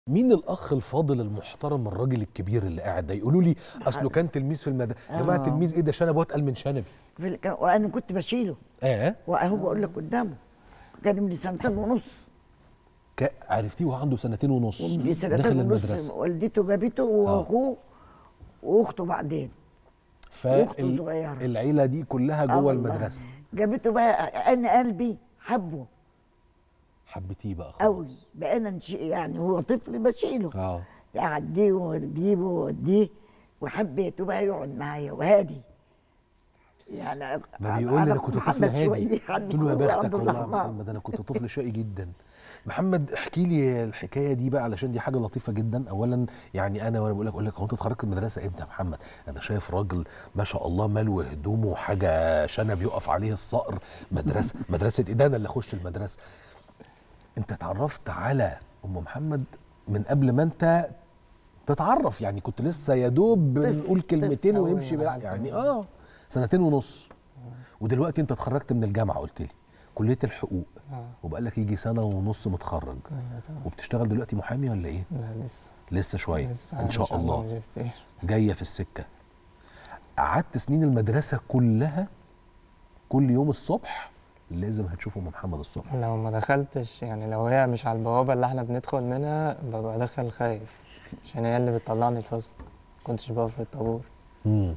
مين الاخ الفاضل المحترم الراجل الكبير اللي قاعد ده يقولوا لي اصله كان تلميذ في المدرسه يا جماعه آه. تلميذ ايه ده شنب واتقل من شنبي في ال- كان- وانا كنت بشيله اه واهو بقول لك قدامه كان من سنتين ونص ك- عرفتيه وهو عنده سنتين ونص ومن دخل سنتين ونص المدرسه والدته جابته واخوه واخته بعدين وأخته صغيرة. فالعيله دي كلها آه جوه والله. المدرسه جابته بقى انا قلبي حبه حبيتيه بقى خلاص قوي بقى انا نش- يعني هو طفل بشيله اه اعديه واجيبه واوديه وحبيته بقى يقعد معايا وهادي يعني ما بيقول لي انا أعرف كنت محمد طفل هادي شوية قلت عنه له يا بختك عبد والله يا الرحمن. محمد انا كنت طفل شقي جدا محمد احكي لي الحكايه دي بقى علشان دي حاجه لطيفه جدا اولا يعني انا وانا بقول لك اقول لك هو انت اتخرجت من المدرسه امتى يا محمد انا شايف راجل ما شاء الله ملو هدومه حاجه شنب يقف عليه الصقر مدرسه مدرسه ايه ده انا اللي اخش المدرسه انت اتعرفت على ام محمد من قبل ما انت تتعرف يعني كنت لسه يا دوب طفل، نقول كلمتين أول ونمشي ما بقى دخلت يعني المدرسة. اه سنتين ونص ودلوقتي انت اتخرجت من الجامعه قلت لي كليه الحقوق اه وبقالك يجي سنه ونص متخرج ايوه تمام وبتشتغل دلوقتي محامي ولا ايه لا لسه لسه شويه لسه ان شاء الله ماجستير جايه في السكه قعدت سنين المدرسه كلها كل يوم الصبح لازم هتشوف ام محمد الصبح لو ما دخلتش يعني لو هي مش على البوابة اللي احنا بندخل منها ببقى داخل خايف عشان هي اللي بتطلعني الفصل كنتش بقف في الطابور امم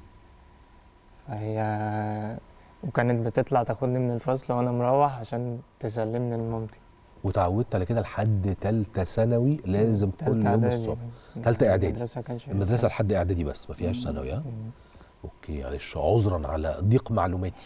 فهي وكانت بتطلع تاخدني من الفصل وانا مروح عشان تسلمني لمامتي وتعودت على كده لحد ثالثه ثانوي لازم كل تالتة يوم إعدادي. الصبح تالتة إعدادي. المدرسة كانش المدرسه لحد اعدادي بس ما فيهاش ثانوي ها مم. اوكي معلش عذرا على ضيق معلوماتي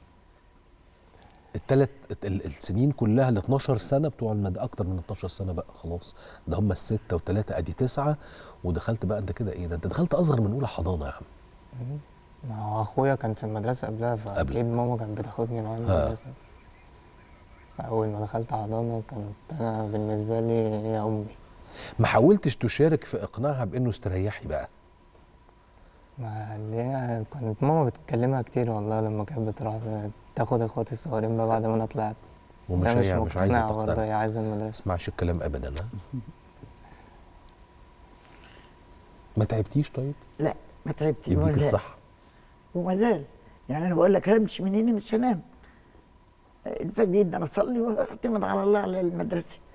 الثلاث السنين كلها ال 12 سنه بتوع المد اكتر من 12 سنه بقى خلاص ده هم السته وثلاثه ادي تسعه ودخلت بقى انت كده ايه ده انت دخلت اصغر من اولى حضانه يا عم ما هو اخويا كان في المدرسة قبلها فاكيد ماما كانت بتاخدني معاها ها. المدرسة فاول ما دخلت حضانة كانت انا بالنسبة لي هي امي ما حاولتش تشارك في اقناعها بانه استريحي بقى ما اللي هي كانت ماما بتكلمها كتير والله لما كانت بتروح تاخد اخواتي الصغيرين بقى بعد ما انا طلعت ومش هي مش هي مش عايزه مقتنعة برضه تقتنع هي عايزة ما المدرسة تسمعش الكلام ابدا ها ما تعبتيش طيب لا ما تعبتش يديك وما زال. الصحه وما زال يعني انا بقول لك همشي من هنا مش هنام الفجر جدا اصلي واعتمد على الله على المدرسه